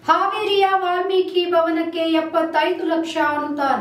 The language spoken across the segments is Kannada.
ಹಾವೇರಿಯ ವಾಲ್ಮೀಕಿ ಭವನಕ್ಕೆ ಎಪ್ಪತ್ತೈದು ಲಕ್ಷ ಅನುದಾನ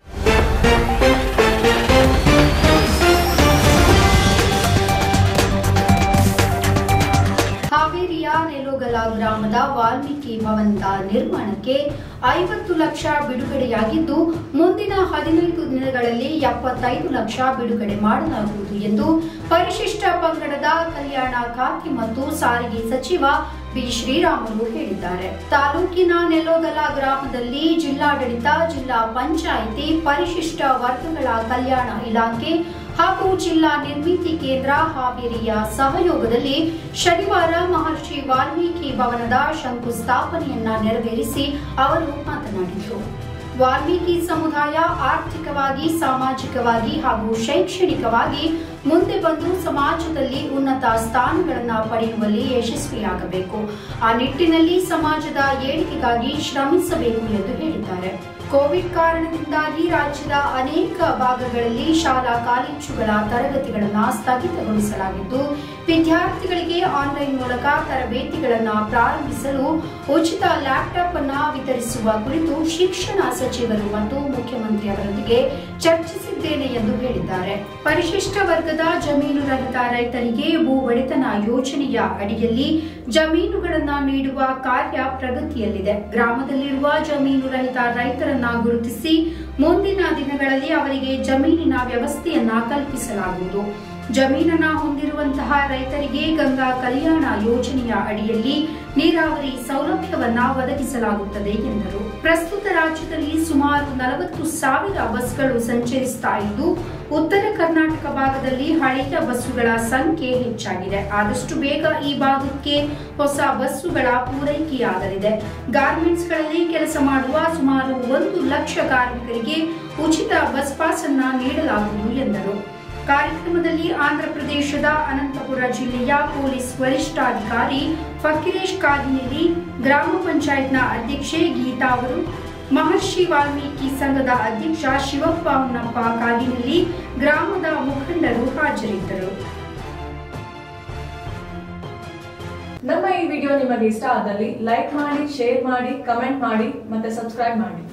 ಹಾವೇರಿಯ ನೆಲೋಗಲ ಗ್ರಾಮದ ವಾಲ್ಮೀಕಿ ಭವನದ ನಿರ್ಮಾಣಕ್ಕೆ ಐವತ್ತು ಲಕ್ಷ ಬಿಡುಗಡೆಯಾಗಿದ್ದು ಮುಂದಿನ ಹದಿನೈದು ದಿನಗಳಲ್ಲಿ ಎಪ್ಪತ್ತೈದು ಲಕ್ಷ ಬಿಡುಗಡೆ ಮಾಡಲಾಗುವುದು ಎಂದು ಪರಿಶಿಷ್ಟ ಪಂಗಡದ ಕಲ್ಯಾಣ ಖಾತೆ ಮತ್ತು ಸಾರಿಗೆ ಸಚಿವ ಬಿ ಶ್ರೀರಾಮುಲು ಹೇಳಿದ್ದಾರೆ ತಾಲೂಕಿನ ನೆಲೋಗಲ ಗ್ರಾಮದಲ್ಲಿ ಜಿಲ್ಲಾಡಳಿತ ಜಿಲ್ಲಾ ಪಂಚಾಯಿತಿ ಪರಿಶಿಷ್ಟ ವರ್ಗಗಳ ಕಲ್ಯಾಣ ಇಲಾಖೆ ಹಾಗೂ ಜಿಲ್ಲಾ ನಿರ್ಮಿತಿ ಕೇಂದ್ರ ಹಾವೇರಿಯ ಸಹಯೋಗದಲ್ಲಿ ಶನಿವಾರ ಮಹರ್ಷಿ ವಾಲ್ಮೀಕಿ ಭವನದ ಶಂಕುಸ್ಥಾಪನೆಯನ್ನ ನೆರವೇರಿಸಿ ಅವರು ಮಾತನಾಡಿದರು ವಾಲ್ಮೀಕಿ ಸಮುದಾಯ ಆರ್ಥಿಕವಾಗಿ ಸಾಮಾಜಿಕವಾಗಿ ಹಾಗೂ ಶೈಕ್ಷಣಿಕವಾಗಿ ಮುಂದೆ ಬಂದು ಸಮಾಜದಲ್ಲಿ ಉನ್ನತ ಸ್ಥಾನಗಳನ್ನು ಪಡೆಯುವಲ್ಲಿ ಯಶಸ್ವಿಯಾಗಬೇಕು ಆ ನಿಟ್ಟಿನಲ್ಲಿ ಸಮಾಜದ ಏಳಿಗೆಗಾಗಿ ಶ್ರಮಿಸಬೇಕು ಎಂದು ಹೇಳಿದ್ದಾರೆ ಕೋವಿಡ್ ಕಾರಣದಿಂದಾಗಿ ರಾಜ್ಯದ ಅನೇಕ ಭಾಗಗಳಲ್ಲಿ ಶಾಲಾ ಕಾಲೇಜುಗಳ ತರಗತಿಗಳನ್ನು ಸ್ಥಗಿತಗೊಳಿಸಲಾಗಿದ್ದು ವಿದ್ಯಾರ್ಥಿಗಳಿಗೆ ಆನ್ಲೈನ್ ಮೂಲಕ ತರಬೇತಿಗಳನ್ನು ಪ್ರಾರಂಭಿಸಲು ಉಚಿತ ಲ್ಯಾಪ್ಟಾಪ್ ಅನ್ನು ವಿತರಿಸುವ ಕುರಿತು ಶಿಕ್ಷಣ ಸಚಿವರು ಮತ್ತು ಮುಖ್ಯಮಂತ್ರಿ ಅವರೊಂದಿಗೆ ಚರ್ಚಿಸಿದ್ದೇನೆ ಎಂದು ಹೇಳಿದ್ದಾರೆ ಪರಿಶಿಷ್ಟ ವರ್ಗದ ಜಮೀನು ರಹಿತ ರೈತರಿಗೆ ಭೂ ಒಡೆತನ ಯೋಜನೆಯ ಅಡಿಯಲ್ಲಿ ಜಮೀನುಗಳನ್ನು ನೀಡುವ ಕಾರ್ಯ ಪ್ರಗತಿಯಲ್ಲಿದೆ ಗ್ರಾಮದಲ್ಲಿರುವ ಜಮೀನು ರಹಿತ ರೈತರನ್ನ ಗುರುತಿಸಿ ಮುಂದಿನ ದಿನಗಳಲ್ಲಿ ಅವರಿಗೆ ಜಮೀನಿನ ವ್ಯವಸ್ಥೆಯನ್ನ ಕಲ್ಪಿಸಲಾಗುವುದು ಜಮೀನನ್ನ ಹೊಂದಿರುವಂತಹ ರೈತರಿಗೆ ಗಂಗಾ ಕಲ್ಯಾಣ ಯೋಜನೆಯ ಅಡಿಯಲ್ಲಿ ನೀರಾವರಿ ಸೌಲಭ್ಯವನ್ನ ಒದಗಿಸಲಾಗುತ್ತದೆ ಎಂದರು ಪ್ರಸ್ತುತ ರಾಜ್ಯದಲ್ಲಿ ಸುಮಾರು ನಲವತ್ತು ಸಾವಿರ ಬಸ್ಗಳು ಸಂಚರಿಸ್ತಾ ಇದ್ದು ಉತ್ತರ ಕರ್ನಾಟಕ ಭಾಗದಲ್ಲಿ ಹಳೆಯ ಬಸ್ಸುಗಳ ಸಂಖ್ಯೆ ಹೆಚ್ಚಾಗಿದೆ ಆದಷ್ಟು ಬೇಗ ಈ ಭಾಗಕ್ಕೆ ಹೊಸ ಬಸ್ಸುಗಳ ಪೂರೈಕೆಯಾಗಲಿದೆ ಗಾರ್ಮೆಂಟ್ಸ್ಗಳಲ್ಲಿ ಕೆಲಸ ಮಾಡುವ ಸುಮಾರು ಒಂದು ಲಕ್ಷ ಕಾರ್ಮಿಕರಿಗೆ ಉಚಿತ ಬಸ್ ಪಾಸ್ ಅನ್ನ ನೀಡಲಾಗುವುದು ಎಂದರು ಕಾರ್ಯಕ್ರಮದಲ್ಲಿ ಆಂಧ್ರಪ್ರದೇಶದ ಅನಂತಪುರ ಜಿಲ್ಲೆಯ ಪೊಲೀಸ್ ವರಿಷ್ಠಾಧಿಕಾರಿ ಫಕೀರೇಶ್ ಕಾಗಿನೇರಿ ಗ್ರಾಮ ಪಂಚಾಯತ್ನ ಅಧ್ಯಕ್ಷೆ ಗೀತಾ ಅವರು ಮಹರ್ಷಿ ವಾಲ್ಮೀಕಿ ಸಂಘದ ಅಧ್ಯಕ್ಷ ಶಿವಪ್ಪ ಹುನ್ನಪ್ಪ ಕಾಗಿನೆಲ್ಲಿ ಗ್ರಾಮದ ಮುಖಂಡರು ಹಾಜರಿದ್ದರು ನಮ್ಮ ಈ ವಿಡಿಯೋ ನಿಮಗೆ ಇಷ್ಟ ಆದಲ್ಲಿ ಲೈಕ್ ಮಾಡಿ ಶೇರ್ ಮಾಡಿ ಕಮೆಂಟ್ ಮಾಡಿ ಮತ್ತೆ ಸಬ್ಸ್ಕ್ರೈಬ್ ಮಾಡಿ